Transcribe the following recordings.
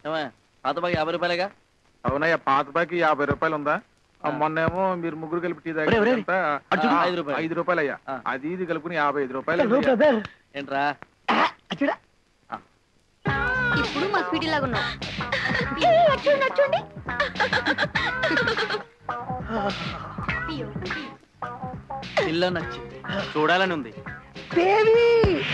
ఏమయ్య, పాత బాగా యాభై రూపాయలేగా అవునయ్యా పాత బాకి యాభై రూపాయలు ఉందా ఆ, ఆ. మొన్నేమో మీరు ముగ్గురు కలిపి టీ ఒరేయ్, ఒరేయ్, తాగారు ఎంత? అటు చూడు, ఆ, ఐదు రూపాయలు. ఐదు రూపాయలు అయ్యా ఆ. అది ఇది కలుపుకుని యాభై ఐదు రూపాయలు హలో అయ్యా. బ్రదర్ ఏంట్రా చూడ ఇప్పుడు మా స్వీటీ లాగా ఉన్నావు చూడండి ఇల్లు నచ్చింది చూడాలని ఉంది దేవి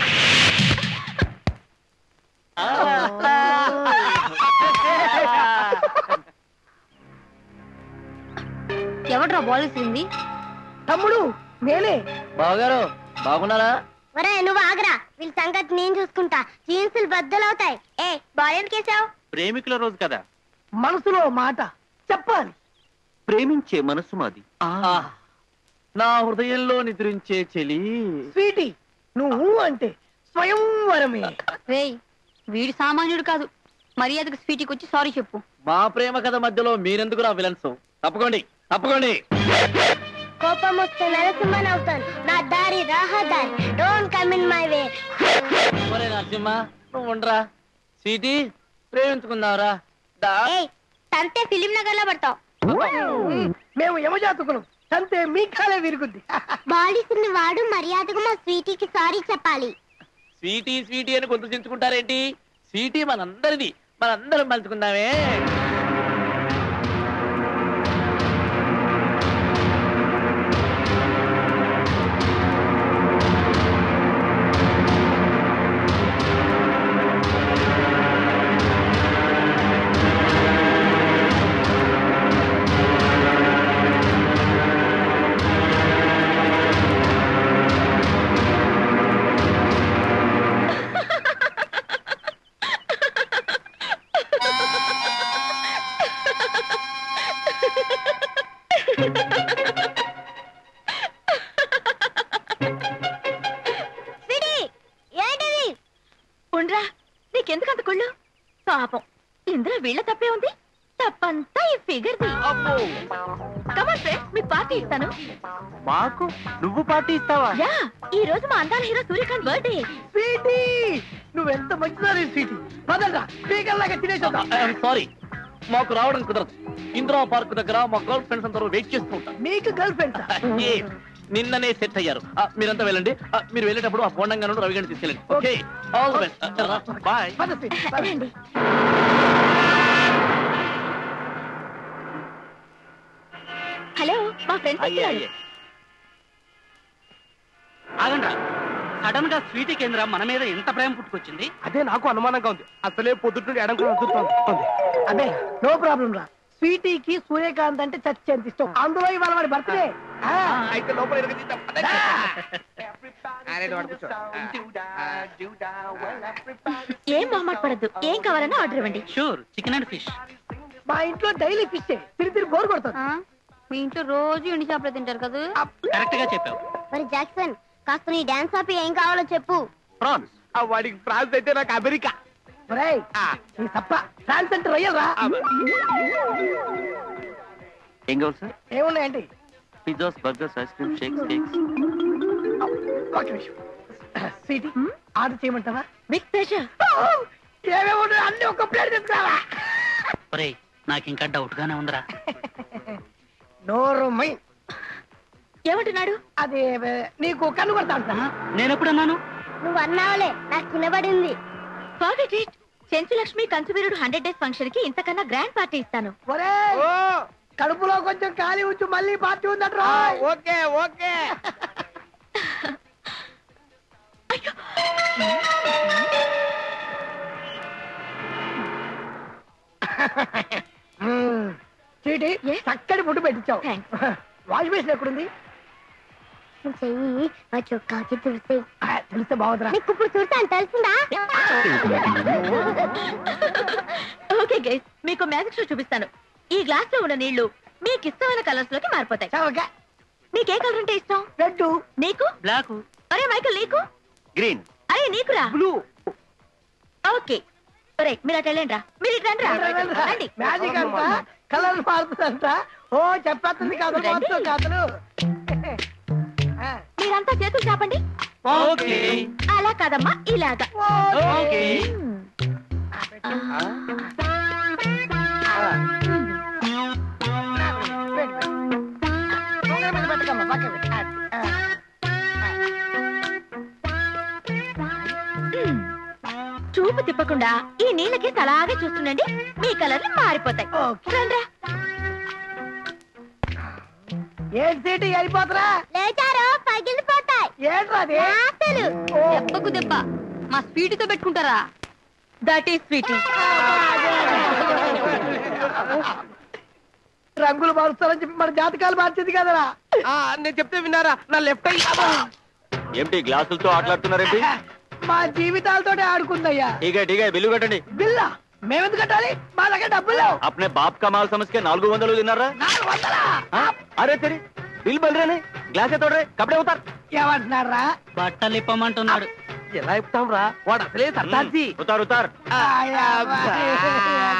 ఎవడ్రా బాల్ ఇస్తుంది తమ్ముడు నేనే బావగారు బాగున్నారా ఒరే నువ్వు ఆగరా వీళ్ళ సంగతి నేను చూసుకుంటా జీన్సులు బద్దలవుతాయి ఏ బాల్ ఎందుకేసావు ప్రేమికుల రోజు కదా మనసులో మాట చెప్పాలి ప్రేమించే మనసు మాది నా హృదయంలో నిద్రించే చెలి స్వీటీ నువ్వు అంటే స్వయంవరమే రేయ్ వీడు సామాన్యుడు కాదు మర్యాదకు స్వీటీకి వచ్చి సారీ చెప్పు మా ప్రేమ కథ మధ్యలో మీరెందుకు రా విలన్స్ తప్పకోండి తప్పకోండి కోపం వస్తే నరసింహన్ అవుతాను నా దారి రహదారి don't come in my way ఒరే నరసింహ నువ్వు ఉండరా స్వీటీ ప్రేమించుకుందావరా దా ఏ తంతే ఫిలిం నగర్ లో పడతావు మేము యమజాతకులం అంతే మీ కాలే విరుగుద్ది బాలిసుని వాడు మర్యాదగా మా స్వీటీకి సారీ చెప్పాలి స్వీటీ స్వీటీ అని గొంతు చించుకుంటారేంటి స్వీటీ మనందరిది మనందరం పంచుకుందామే స్వీటీ ఏంటిది ఉండ్రా నీకెందుకంత కుళ్ళు పాపం ఇందులో వీళ్ళ తప్పే ఉంది తప్పంతా ఈ ఫిగర్ది కమన్ ఫ్రెండ్స్ మీకు పార్టీ ఇస్తాను మాకు నువ్వు పార్టీ ఇస్తావా యా ఈ రోజు మా అందాల హీరో సూర్యకాంత్ బర్త్డే స్వీటీ నువ్వెంత మంచిదారి స్వీటీ పదంగా స్పీకర్ లాగా తినేసొద్దాం సారీ మాకు రావడం కుదరదు ఇందిరా పార్క్ దగ్గర మా గర్ల్ ఫ్రెండ్స్ అందరూ వెయిట్ చేస్తూ ఉంటారు నీకు గర్ల్ ఫ్రెండ్స్ ఏ, నిన్ననే సెట్ అయ్యారు ఆ, మీరంతా వెళ్ళండి ఆ, మీరు వెళ్ళేటప్పుడు ఆ పోండంగా నుండి రవి గారిని తీసుకెళ్ళండి okay all the best boy పద స్వీటీ పద. రండి హలో మా ఫ్రెండ్స్ వచ్చారు ఆగండ్రా సడన్ గా స్వీటీ కేంద్ర మన మీద ఎంత ప్రేమ పుట్టుకొచ్చింది అదే నాకు అనుమానంగా ఉంది అసలే పొద్దున్న ఎడం కూడా అదురుతోంది. అదే నో ప్రాబ్లం రా స్వీటీకి సూర్యకాంత్ అంటే చచ్చేంత ఇష్టం అందులో ఇవాళ వాడి బర్త్డే అయితే లోపల ఎరగ తీద్దాం. పదండి. అరే, నువ్వు అటు కూర్చో. ఏం మొహమాట పడద్దు ఏం కావాలన్నా ఆర్డర్ ఇవ్వండి షూర్ చికెన్ అండ్ ఫిష్ మా ఇంట్లో డైలీ ఫిష్ తిరిగి తిరిగి బోర్ కొడుతుంది ఆ? మీ ఇంట్లో రోజు ఎండి చేపలు తింటారు కదా కరెక్ట్ గా చెప్పావు మరి జాక్సన్ కాస్త నీ డాన్స్ ఆపి ఏం కావాలో చెప్పు ఫ్రాన్స్ ఆ, వాడికి ఫ్రాన్స్ అయితే నాకు అమెరికా ఒరేయ్ నీ తప్ప ఫ్రాన్స్ అంటే రొయ్యలు రా ఏం కావాలి సార్ ఏమున్నాయండి pizzas burgers ice cream shakes cakes ఒక నిమిషం స్వీటీ ఆర్డర్ చేయమంటావా విత్ ప్రెషర్ ఏమేమి ఉన్నాయి అన్ని ఒక ప్లేట్ తీసుకురావా ఒరేయ్ నాకు ఇంకా డౌట్ గానే ఉందిరా నోరు మై ఏమంటున్నాడు అది ఏ, నీకు కన్ను కొడతా అంటున్నా నేను ఎప్పుడన్నాను నువ్వు అన్నావులే నాకు కినబడింది ఫర్గెట్ ఇట్ చెంచులక్ష్మి కంచువీరుడు హండ్రెడ్ డేస్ ఫంక్షన్ కి ఇంతకన్నా గ్రాండ్ పార్టీ ఇస్తాను ఒరే కడుపులో కొంచెం ఖాళీ ఉంచు మళ్ళీ పార్టీ ఉందట్రా ఓకే ఓకే మ్మ్. చీటి Yes? చక్కటి ఫుడ్ పెట్టించావు Thanks. వాష్ బేసిన్ ఎక్కడుంది నువ్వు చెయ్యి మా చొక్కాకి తుడిసి ఆ, తెలిస్తే బాగుందిరా నీకు ఇప్పుడు చూడతాను తెలిసిందా ఓకే గైస్ మీకు మ్యాజిక్ షో చూపిస్తాను ఈ గ్లాస్ లో ఉన్న నీళ్లు మీకు ఇష్టమైన కలర్స్ లోకి మారిపోతాయి చావక నీకే కలర్ అంటే ఇష్టం రెడ్ నీకు బ్లాక్ అరే మైకల్ నీకు గ్రీన్ అరే నీకురా బ్లూ ఓకే ఒరే మీరు అటు వెళ్ళండి రా మీరు ఇటు రండి రా రండి మ్యాజిక్ అంట కలర్ మారుతుందంట ఓ చెప్పేస్తుంది కాదు రండి. మొత్తం కాదులు ఆ, మీరంతా చేతులు చాపండి ఓకే అలా కాదమ్మా ఇలాగా ఓకే మ్మ్. ఆ, పెట్టు. లేకుండా ఈ నీళ్ళకి అలాగే చూస్తుండండి మీ కలర్లు మారిపోతాయి ఓకే. రండ్రా. ఏంటి సీటు వెళ్ళిపోతురా లేచారు పగిలిపోతాయి ఏంట్రా అది ఆశలు ఓ, దెబ్బకు దెబ్బ మా స్వీటీతో పెట్టుకుంటారా దట్ ఈస్ స్వీటీ రంగులు మారుస్తారని చెప్పి మన జాతకాలు మార్చింది కదరా ఆ, నేను చెప్తే విన్నారా నా లెఫ్ట్ అయ్యి ఏమిటి గ్లాసులతో ఆటలాడుతున్నారేంటి మా జీవితాలతోనే ఆడుకుందయ్యా ఠీకే ఠీకే బిల్లు కట్టండి బిల్లా మేమెందుకు కట్టాలి మా దగ్గర డబ్బులు లేవు అప్నే బాప్ కమాల్ సమస్య నాలుగు వందలు తిన్నారా నాలుగు వందలా ఆ? అరే తెరి బిల్ బల్ రేనే గ్లాస్ తోడరే కపడే అవుతారు ఏమంటున్నారా బట్టలు ఇప్పమంటున్నాడు ఎలా చెప్తాం రా వాడు అసలే సర్దార్జీ ఉతార్ ఉతార్ ఆయా,